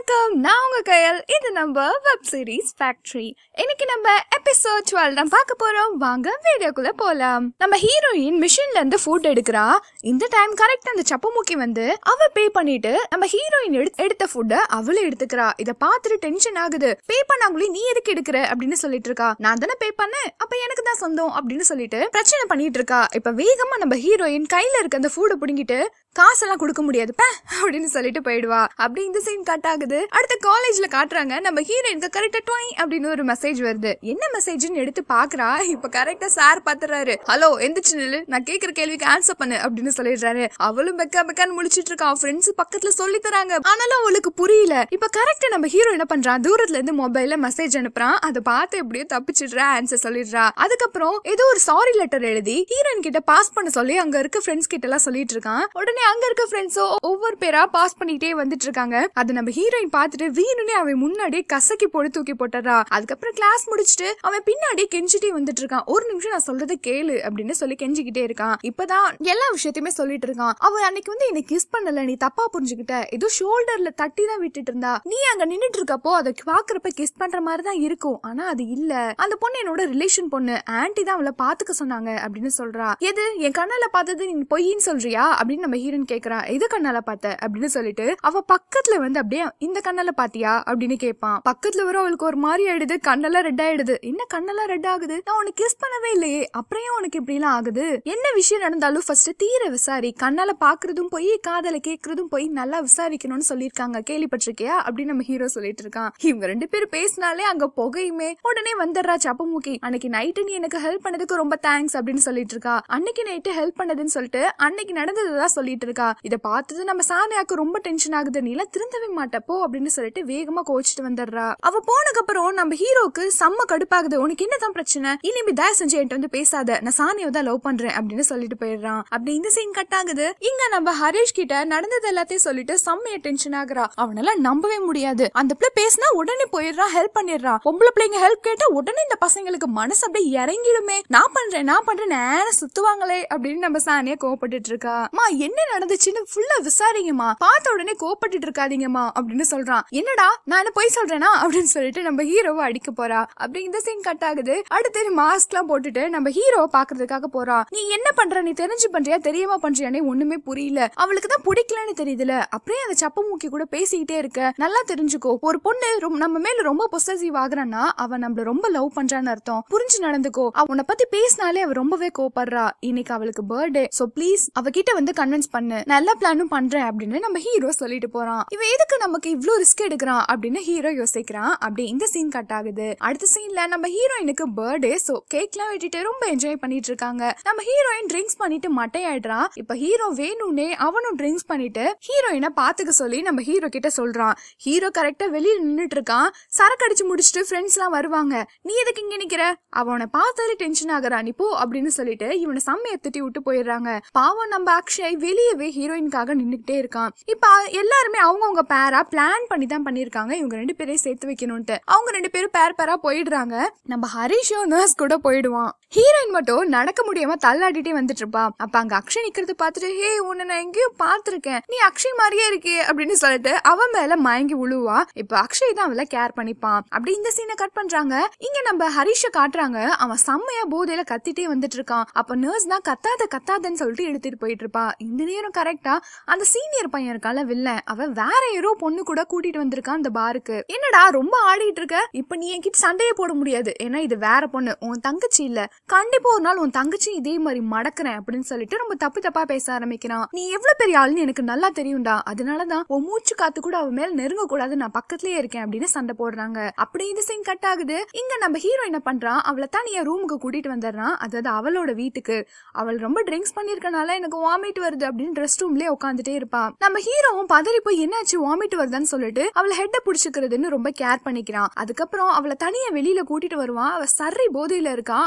வணக்கம் நான் உங்க கையல் இது நம்ம வெப் சீரிஸ் ஃபேக்டரி இன்னைக்கு நம்ம எபிசோட் டுவெல் தான் பார்க்க போறோம் வாங்க வீடியோக்குள்ள போலாம் நம்ம ஹீரோயின் மிஷின்ல இருந்து ஃபுட் எடுக்கிறா இந்த டைம் கரெக்ட் அந்த சப்பமுக்கி வந்து அவ பே பண்ணிட்டு நம்ம ஹீரோயின் எடுத்த ஃபுட்டை அவளே எடுத்துக்கிறா இத பார்த்துட்டு டென்ஷன் ஆகுது பே பண்ணாங்களே நீ எதுக்கு எடுக்கிற அப்படின்னு சொல்லிட்டு இருக்கா நான் தானே பே பண்ணேன் அப்ப எனக்கு தான் சொந்தம் அப்படின்னு சொல்லிட்டு பிரச்சனை பண்ணிட்டு இருக்கா இப்ப வேகமா நம்ம ஹீரோயின் கையில இருக்க அந்த ஃபுட்டை புடுங்கிட்டு காசெல்லாம் கொடுக்க முடியாது பே அப்படின்னு சொல்லிட்டு போயிடுவா அப்படி இந்த சீன் கட் ஆகுது அடுத்த காலேஜ்ல காட்டுறாங்க நம்ம ஹீரோயினுக்கு கரெக்டா டொய் அப்படின்னு ஒரு மெசேஜ் வருது என்ன மெசேஜ்னு எடுத்து பாக்குறா இப்ப கரெக்டா சார் பாத்துறாரு ஹலோ எந்திரிச்சு நில்லு நான் கேக்குற கேள்விக்கு ஆன்சர் பண்ணு அப்படின்னு சொல்லிடுறாரு அவளும் பெக்கா பெக்கான்னு முடிச்சிட்டு இருக்கா ஃப்ரெண்ட்ஸ் பக்கத்துல சொல்லி தராங்க ஆனாலும் அவளுக்கு புரியல இப்ப கரெக்டா நம்ம ஹீரோ என்ன பண்றான் தூரத்துல இருந்து மொபைல்ல மெசேஜ் அனுப்புறான் அதை பார்த்து எப்படியோ தப்பிச்சிடுறா ஆன்சர் சொல்லிடுறா அதுக்கப்புறம் ஏதோ ஒரு சாரி லெட்டர் எழுதி ஹீரோயின் கிட்ட பாஸ் பண்ண சொல்லி அங்க இருக்க ஃப்ரெண்ட்ஸ் கிட்ட எல்லாம் சொல்லிட்டு இருக்கான் உடனே அங்க இருக்க ஃப்ரெண்ட்ஸோ ஒவ்வொரு பேரா பாஸ் பண்ணிட்டே வந்துட்டு இருக்காங்க அது நம்ம ஹீரோயின் பார்த்துட்டு வீணுனே அவன் முன்னாடியே கசக்கி போட்டு தூக்கி போட்டுறா அதுக்கப்புறம் கிளாஸ் முடிச்சுட்டு அவன் பின்னாடியே கெஞ்சிட்டே வந்துட்டு இருக்கான் ஒரு நிமிஷம் நான் சொல்றதை கேளு அப்படின்னு சொல்லி கெஞ்சிக்கிட்டே இருக்கான் இப்பதான் எல்லா விஷயத்தையுமே சொல்லிட்டு இருக்கான் அவன் அன்னைக்கு வந்து எனக்கு கிஸ் பண்ணல நீ தப்பா புரிஞ்சுக்கிட்ட ஏதோ ஷோல்டர்ல தட்டி தான் விட்டுட்டு இருந்தா நீ அங்க நின்னுட்டு இருக்கப்போ அதை பாக்குறப்ப கிஸ் பண்ற மாதிரி தான் இருக்கும் ஆனா அது இல்ல அந்த பொண்ணு என்னோட ரிலேஷன் பொண்ணு ஆன்டி தான் அவளை பாத்துக்க சொன்னாங்க அப்படின்னு சொல்றா எது என் கண்ணால பார்த்தது நீ பொய்ன்னு சொல்றியா அப்படின்னு நம்ம ஹீரோயின் கேக்குறா எது கண்ணால பார்த்த அப்படின்னு சொல்லிட்டு அவ பக்கத்துல வந்து அப்படியே இந்த கண்ணால பாத்தியா அப்படின்னு கேட்பான் பக்கத்துல வர அவளுக்கு ஒரு மாதிரி ஆயிடுது கண்ணெல்லாம் ரெட் ஆயிடுது என்ன கண்ணெல்லாம் ரெட் ஆகுது நான் உனக்கு கிஸ் பண்ணவே இல்லையே அப்புறம் ஏன் உனக்கு இப்படி எல்லாம் ஆகுது என்ன விஷயம் நடந்தாலும் ஃபர்ஸ்ட் தீர விசாரி கண்ணால பாக்குறதும் போய் காதல கேக்குறதும் போய் நல்லா விசாரிக்கணும்னு சொல்லியிருக்காங்க கேள்விப்பட்டிருக்கியா அப்படின்னு நம்ம ஹீரோ சொல்லிட்டு இருக்கான் இவங்க ரெண்டு பேரும் பேசினாலே அங்க புகையுமே உடனே வந்துடுறா சப்பமுக்கி அன்னைக்கு நைட்டு நீ எனக்கு ஹெல்ப் பண்ணதுக்கு ரொம்ப தேங்க்ஸ் அப்படின்னு சொல்லிட்டு இருக்கா அன்னைக்கு நைட்டு ஹெல்ப் பண்ணதுன்னு சொல்லிட்டு அன்னைக்கு நடந்ததுதான் சொல்லிட்டு இருக்கா இத பார்த்தது நம்ம சானியாக்கு ரொம்ப டென்ஷன் ஆகுது நீ எல்லாம் திருந்தவே மாட்டப்போ அப்படின்னு சொல்லிட்டு வேகமா கோச்சிட்டு வந்துடுறா அவ போனதுக்கு அப்புறம் நம்ம ஹீரோக்கு செம்ம கடுப்பாகுது உனக்கு என்னதான் பிரச்சனை இனிமே தயவு செஞ்சு என்கிட்ட வந்து பேசாத நான் சானியை தான் லவ் பண்றேன் அப்படின்னு சொல்லிட்டு போயிடுறான் அப்படி இந்த சீன் கட் ஆகுது இங்க நம்ம ஹரீஷ் கிட்ட நடந்தது எல்லாத்தையும் சொல்லிட்டு செம்மைய டென்ஷன் ஆகுறா அவனால நம்பவே முடியாது அந்த பிள்ளை பேசினா உடனே போயிடுறான் ஹெல்ப் பண்ணிடுறான் பொம்பளை பிள்ளைங்க ஹெல்ப் கேட்டா உடனே இந்த பசங்களுக்கு மனசு அப்படியே இறங்கிடுமே நான் பண்றேன் நான் பண்றேன் நேரம் சுத்துவாங்களே அப்படின்னு நம்ம சானியா கோவப்பட்டுட்டு இருக்கா மா என்ன நடந்துச்சுன்னு ஃபுல்லா விசாரிங்கம்மா பார்த்த உடனே கோவப்பட்டுட்டு இருக்காதீங்கம்மா அப்படின்னு சொல்றான் என்னடா நான் என்ன பொய் சொல்றேனா அப்படின்னு சொல்லிட்டு நம்ம ஹீரோவை அடிக்க போறா அப்படி இந்த சீன் கட் ஆகுது அடுத்து மாஸ்க் எல்லாம் போட்டுட்டு நம்ம ஹீரோவை பாக்குறதுக்காக போறா நீ என்ன பண்ற நீ தெரிஞ்சு பண்றியா தெரியாம பண்றியானே ஒண்ணுமே புரியல அவளுக்கு தான் பிடிக்கலன்னு தெரியுதுல அப்படியே அந்த சப்ப மூக்கி கூட பேசிக்கிட்டே இருக்க நல்லா தெரிஞ்சுக்கோ ஒரு பொண்ணு ரொம்ப- நம்ம மேல ரொம்ப பொசசிவ் ஆகுறான்னா அவ நம்மள ரொம்ப லவ் பண்றான்னு அர்த்தம் புரிஞ்சு நடந்துக்கோ அவ உன்னை பத்தி பேசினாலே அவ ரொம்பவே கோவப்படுறா இன்னைக்கு அவளுக்கு பர்த்டே சோ ப்ளீஸ் அவகிட்ட வந்து கன்வின்ஸ் பண்ணு நல்ல பிளானும் பண்றேன் அப்படின்னு நம்ம ஹீரோ சொல்லிட்டு போறான் இவ எதுக்கு நமக்கு இவ்ளோ ரிஸ்க் எடுக்கிறான் அப்படின்னு ஹீரோ யோசிக்கிறான் அப்படி இந்த சீன் கட் ஆகுது அடுத்த சீன்ல நம்ம ஹீரோயினுக்கு பர்த்டே சோ கேக்லாம் வெட்டிட்டு ரொம்ப என்ஜாய் பண்ணிட்டு இருக்காங்க நம்ம ஹீரோயின் ட்ரிங்க்ஸ் பண்ணிட்டு மட்டையாயிடுறான் இப்ப ஹீரோ வேணும்னே அவனும் ட்ரிங்க்ஸ் பண்ணிட்டு ஹீரோயினை பாத்துக்க சொல்லி நம்ம ஹீரோ கிட்ட சொல்றான் ஹீரோ கரெக்டா வெளியில நின்னுட்டு இருக்கான் சரக்கு அடிச்சு முடிச்சுட்டு ஃப்ரெண்ட்ஸ் எல்லாம் வருவாங்க நீ எதுக்கு இங்க நிக்கிற அவனை பார்த்தாலே டென்ஷன் ஆகுறான் நீ போ அப்படின்னு சொல்லிட்டு இவனை செம்மைய திட்டி விட்டு போயிடுறாங்க பாவம் நம்ம அக்ஷய் வெளியவே ஹீரோயினுக்காக நின்னுக்கிட்டே இருக்கான் இப்ப எல்லாருமே அவங்கவுங்க பேரா பிளான் பண்ணி தான் பண்ணிருக்காங்க இவங்க ரெண்டு பேரையும் சேர்த்து வைக்கணும்ட்டு அவங்க ரெண்டு பேரும் பேர் பேரா போயிடுறாங்க நம்ம ஹரிஷும் நர்ஸ் கூட போயிடுவான் ஹீரோயின் மட்டும் நடக்க முடியாம தள்ளாடிட்டே வந்துட்டு இருப்பா அப்ப அங்க அக்ஷய் நிக்கிறது பார்த்துட்டு ஹே உன்னை நான் எங்கேயோ பார்த்திருக்கேன் நீ அக்ஷய் மாதிரியே இருக்கே அப்படின்னு சொல்லிட்டு அவன் மேல மயங்கி உழுவா இப்ப அக்ஷய் தான் அவளை கேர் பண்ணிப்பான் அப்படி இந்த சீனை கட் பண்றாங்க இங்க நம்ம ஹரிஷ காட்டுறாங்க அவன் செம்மையா போதையில கத்திட்டே வந்துட்டு இருக்கான் அப்ப நர்ஸ் தான் கத்தாத கத்தாதன்னு சொல்லிட்டு எடுத்துட்டு போயிட்டு இருப்பா இந்த நேரம் கரெக்டா அந்த சீனியர் பையன் இருக்கால வில்லன் அவன் வேற யாரோ பொண்ணு கூட கூட்டிட்டு வந்திருக்கான் அந்த பாருக்கு என்னடா ரொம்ப ஆடிட்டு இருக்க இப்ப நீ என்கிட்ட சண்டையே போட முடியாது ஏன்னா இது வேற பொண்ணு உன் தங்கச்சி இல்ல கண்டிப்பா ஒரு நாள் உன் தங்கச்சி இதே மாதிரி மடக்குறேன் அப்படின்னு சொல்லிட்டு ரொம்ப தப்பு தப்பா பேச ஆரம்பிக்கிறான் நீ எவ்வளவு பெரிய ஆளுன்னு எனக்கு நல்லா தெரியும்டா அதனாலதான் உன் மூச்சு காத்து கூட அவன் மேல நெருங்க கூடாது நான் பக்கத்துலயே இருக்கேன் அப்படின்னு சண்டை போடுறாங்க அப்படி இந்த சீன் கட் ஆகுது இங்க நம்ம ஹீரோ என்ன பண்றான் அவளை தனியா ரூமுக்கு கூட்டிட்டு வந்துடுறான் அதாவது அவளோட வீட்டுக்கு அவள் ரொம்ப ட்ரிங்க்ஸ் பண்ணிருக்கனால எனக்கு வாமிட் வருது அப்படின்னு ரெஸ்ட் ரூம்லயே உட்காந்துட்டே இருப்பா நம்ம ஹீரோவும் பதறி போய் என்னாச்சு வாமிட் வருதுன்னு சொல்லிட்டு அவளை ஹெட்ட புடிச்சுக்கிறதுன்னு ரொம்ப கேர் பண்ணிக்கிறான் அதுக்கப்புறம் அவளை தனியா வெளியில கூட்டிட்டு வருவான் அவ சர்ரி போதையில இருக்கா அப்படியே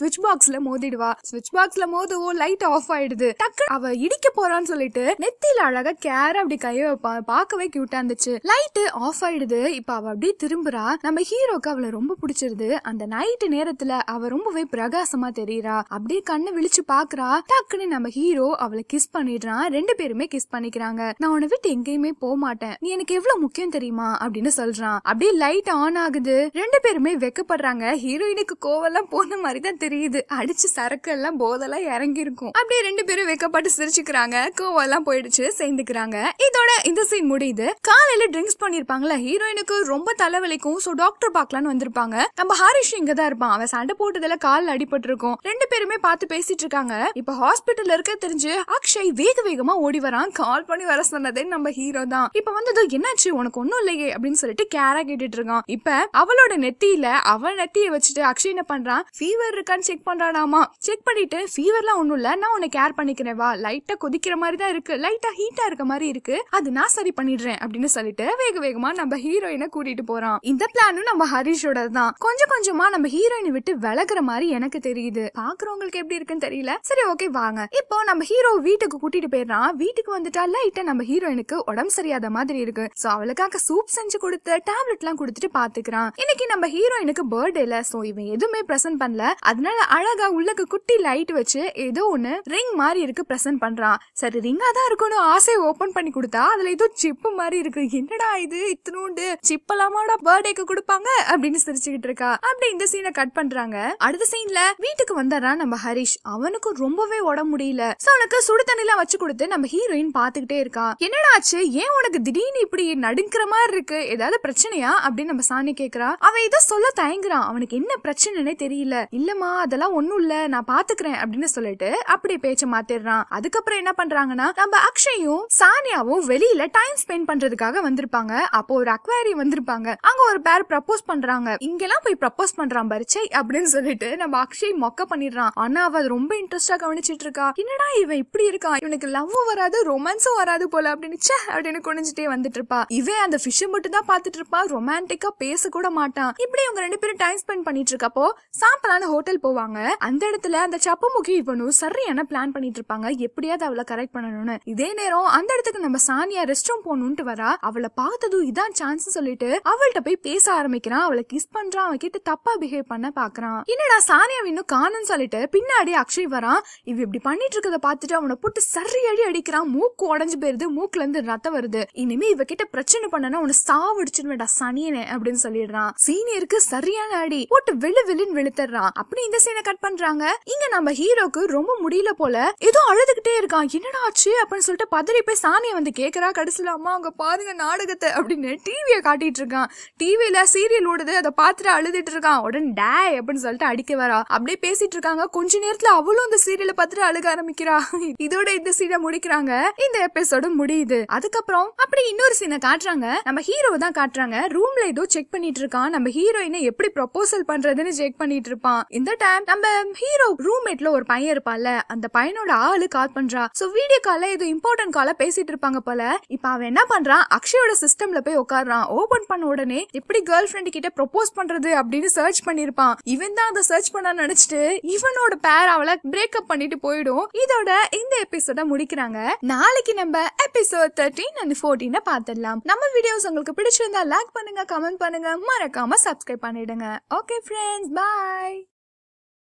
ஸ்விட்ச் பாக்ஸ்ல மோதிடுவா ஸ்விட்ச் பாக்ஸ்ல மோதுவோ லைட் ஆஃப் ஆயிடுது டக்கு அவ இடிக்க போறான்னு சொல்லிட்டு நெத்தியில அழகா கேர அப்படி கைய வைப்பா பார்க்கவே கியூட்டா இருந்துச்சு லைட் ஆஃப் ஆயிடுது இப்ப அவ அப்படியே திரும்புறா நம்ம ஹீரோக்கு அவளை ரொம்ப பிடிச்சிருது அந்த நைட்டு நேரத்துல அவ ரொம்பவே பிரகாசமா தெரியறா அப்படியே கண்ணை விழிச்சு பாக்குறா டக்குன்னு நம்ம ஹீரோ அவளை கிஸ் பண்ணிடுறான் ரெண்டு பேருமே கிஸ் பண்ணிக்கிறாங்க நான் உன்னை விட்டு எங்கேயுமே போக மாட்டேன் நீ எனக்கு எவ்வளவு முக்கியம் தெரியுமா அப்படின்னு சொல்றான் அப்படியே லைட் ஆன் ஆகுது ரெண்டு பேருமே வெக்கப்படுறாங்க ஹீரோயினுக்கு கோவெல்லாம் போன மாதிரி தான் தெரியுது அடிச்சு சரக்கு எல்லாம் போதெல்லாம் இறங்கி இருக்கும் அப்படியே ரெண்டு பேரும் வெக்கப்பட்டு சிரிச்சுக்கிறாங்க கோவெல்லாம் போயிடுச்சு சேர்ந்துக்கிறாங்க இதோட இந்த சீன் முடியுது காலையில ட்ரிங்க்ஸ் பண்ணிருப்பாங்கல்ல ஹீரோயினுக்கு ரொம்ப தலைவலிக்கும் சோ டாக்டர் பார்க்கலான்னு வந்திருப்பாங்க நம்ம ஹாரிஷ் இங்க தான் இருப்பான் அவன் சண்டை போட்டதுல கால் அடிபட்டு இருக்கும் ரெண்டு பேருமே பார்த்து பேசிட்டு இருக்காங்க இப்ப ஹாஸ்பிட்டல்ல இருக்க தெரிஞ்சு அக்ஷய் வேக வேகமா ஓடி வரான் கால் பண்ணி வர சொன்னதே நம்ம ஹீரோ தான் இப்ப வந்தது என்னாச்சு உனக்கு ஒண்ணும் இல்லையே அப்படின்னு சொல்லிட்டு கேரா கேட்டுட்டு இருக்கான் இப்ப அவளோட நெத்தியில அவன் நெத்திய வச்சுட்டு அக்ஷய் என்ன பண்றான் ஃபீவர் இருக்கான்னு செக் பண்றானாமா செக் பண்ணிட்டு ஃபீவர்லாம் ஒண்ணும் இல்ல நான் உன்னை கேர் பண்ணிக்கிறேன் வா லைட்டா கொதிக்கிற மாதிரி தான் இருக்கு லைட்டா ஹீட்டா இருக்க மாதிரி இருக்கு அது நான் சரி பண்ணிடுறேன் அப்படின்னு சொல்லிட்டு வேக வேகமா நம்ம ஹீரோயினை கூட்டிட்டு போறான் இந்த பிளானும் நம்ம ஹரிஷோட தான் கொஞ்சம் கொஞ்சமா நம்ம ஹீரோயினை விட்டு விலகுற மாதிரி எனக்கு தெரியுது பாக்குறவங்களுக்கு எப்படி இருக்குன்னு தெரியல சரி ஓகே வாங்க இப்போ நம்ம ஹீரோ வீட்டுக்கு கூட்டிட்டு போயிடுறான் வீட்டுக்கு வந்துட்டா லைட்டா நம்ம ஹீரோயினுக்கு உடம்பு சரியாத மாதிரி இருக்கு சோ அவளுக்காக சூப் செஞ்சு கொடுத்து டேப்லெட் எல்லாம் கொடுத்துட்டு பாத்துக்கிறான் இன்னைக்கு நம்ம ஹீரோயினுக்கு பர்த்டேல சோ இவன் எதுவுமே பிரசன்ட் பண்ணல அதனால அழகா உள்ளக்கு குட்டி லைட் வச்சு ஏதோ ஒண்ணு ரிங் மாதிரி இருக்கு பிரசன்ட் பண்றான் சரி ரிங்கா தான் இருக்கணும் ஆசையை ஓபன் பண்ணி கொடுத்தா அதுல ஏதோ சிப்பு மாதிரி இருக்கு என்னடா இது இத்தனூண்டு சிப்பலாமாடா பர்த்டேக்கு கொடுப்பாங்க அப்படின்னு சிரிச்சுக்கிட்டு இருக்கா அப்படி இந்த சீனை கட் பண்றாங்க அடுத்த சீன்ல வீட்டுக்கு வந்தாரான் நம்ம ஹரிஷ் அவனுக்கு ரொம்பவே உடம்பு முடியல சோ அவனுக்கு சுடு தண்ணி எல்லாம் வச்சு கொடுத்து நம்ம ஹீரோயின் பாத்துக்கிட்டே இருக்கா என்னடா ஆச்சு ஏன் உனக்கு திடீர்னு இப்படி நடுங்கிற மாதிரி இருக்கு ஏதாவது பிரச்சனையா அப்படின்னு நம்ம சாணி கேக்குறா அவன் ஏதோ சொல்ல தயங்குறான் அவனுக்கு என்ன பிரச்சனைனே தெரியல இல்லம்மா அதெல்லாம் ஒண்ணும் இல்ல நான் பாத்துக்கிறேன் அப்படின்னு சொல்லிட்டு அப்படியே பேச்ச மாத்திடுறான் அதுக்கப்புறம் என்ன பண்றாங்கன்னா நம்ம அக்ஷயும் சானியாவும் வெளியில டைம் ஸ்பெண்ட் பண்றதுக்காக வந்திருப்பாங்க அப்போ ஒரு அக்வாரியம் வந்திருப்பாங்க அங்க ஒரு பேர் ப்ரப்போஸ் பண்றாங்க இங்கெல்லாம் போய் ப்ரப்போஸ் பண்றான் பரிச்சை அப்படின்னு சொல்லிட்டு நம்ம அக்ஷய் மொக்க பண்ணிடுறான் ஆனா அவ அதை ரொம்ப இன்ட்ரெஸ்டா கவனிச்சிட்டு இருக்கா என்னடா இவன் இப்படி இருக்கான் இவனுக்கு லவ்வும் வராது ரொமான்ஸும் வராது போல அப்படின்னு ச்சே அப்படின்னு குனிஞ்சிட்டே வந்துட்டு இருப்பா இவன் அந்த ஃபிஷ் மட்டும் தான் பாத்துட்டு இருப்பா ரொமான்டிக்கா பேச கூட மாட்டான் இப்படி இவங்க ரெண்டு பேரும் டைம் ஸ்பெண்ட் பண்ணிட்டு இருக்கப்போ சாப்பிடலான்னு ஹோட்டல் போவாங்க அந்த இடத்துல அந்த சப்பமுகி இவனும் சரியான பிளான் பண்ணிட்டு இருப்பாங்க எப்படியாவது அவளை கரெக்ட் பண்ணணும்னு இதே நேரம் அந்த இடத்துக்கு நம்ம சானியா ரெஸ்ட் ரூம் போகணும்ட்டு வரா அவளை பார்த்ததும் இதான் சான்ஸ் சொல்லிட்டு அவள்கிட்ட போய் பேச ஆரம்பிக்கிறான் அவளை கிஸ் பண்றான் அவன் கிட்ட தப்பா பிஹேவ் பண்ண பாக்குறான் என்னடா சானியா இன்னும் காணும்னு சொல்லிட்டு பின்னாடி அக்ஷய் வரான் இவ இப்படி பண்ணிட்டு இருக்கத பார்த்துட்டு அவனை போட்டு சரி அடி அடிக்கிறான் மூக்கு உடஞ்சு போயிருது மூக்குல இருந்து ரத்தம் வருது இனிமே இவ கிட்ட பிரச்சனை பண்ணனா உன சாவடிச்சுடுவேடா சனியனே அப்படின்னு சொல்லிடுறான் சீனியருக்கு சரியான அடி போட்டு வெளு வெளுன்னு வெளுத்துறான் அப்படி இந்த சீனை கட் பண்றாங்க இங்க நம்ம ஹீரோக்கு ரொம்ப முடியல போல ஏதோ அழுதுகிட்டே இருக்கான் என்னடா ஆச்சு அப்படின்னு சொல்லிட்டு பதறி போய் சானியை வந்து கேக்குறா கடைசியில அம்மா அங்க பாருங்க நாடகத்தை அப்படின்னு டிவியை காட்டிட்டு இருக்கான் டிவில சீரியல் ஓடுது அதை பார்த்துட்டு அழுதுட்டு இருக்கான் உடனே டேய் அப்படின்னு சொல்லிட்டு அடிக்க வரா அப்படியே பேசிட்டு இருக்காங்க கொஞ்ச நேரத்துல அவளும் அந்த சீரியலை பார்த்துட்டு அழுக ஆரம்பிக்கிறா இதோட இந்த சீனை முடிக்கிறாங்க இந்த எபிசோடு முடியுது அதுக்கப்புறம் அப்படி இன்னொரு சீனை காட்டுறாங்க நம்ம ஹீரோவை தான் காட்டுறாங்க ரூம்ல ஏதோ செக் பண்ணிட்டு இருக்கான் நம்ம ஹீரோயினை எப்படி ப்ரொபோசல் பண்றதுன்னு செக் பண்ணிட்டு இருப்பான் இந்த டைம் நம்ம ஹீரோ ரூம்மேட்ல ஒரு பையன் இருப்பான்ல அந்த பையனோட ஆளு கால் பண்றா சோ வீடியோ கால்ல ஏதோ இம்பார்ட்டன்ட் கால பேசிட்டு இருப்பாங்க போல இப்ப அவன் என்ன பண்றான் அக்ஷயோட சிஸ்டம்ல போய் உட்காடுறான் ஓபன் பண்ண உடனே எப்படி கேர்ள் ஃப்ரெண்ட் கிட்ட ப்ரொபோஸ் பண்றது அப்படின்னு சர்ச் பண்ணிருப்பான் இவன் தான் அதை சர்ச் பண்ண நினைச்சிட்டு இவனோட பேர் அவளை பிரேக்கப் பண்ணிட்டு போயிடும் இதோட இந்த எபிசோட முடிக்கிறாங்க நாளைக்கு நம்ம எபிசோட் தேர்ட்டீன் அண்ட் ஃபோர்டீனை பார்த்துடலாம் நம்ம வீடியோஸ் உங்களுக்கு பிடிச்சிருந்தா லைக் பண்ணுங்க கமெண்ட் பண்ணுங்க மறக்காம சப்ஸ்கிரைப் பண்ணிடுங்க ஓகே ஃப்ரெண்ட்ஸ் பாய்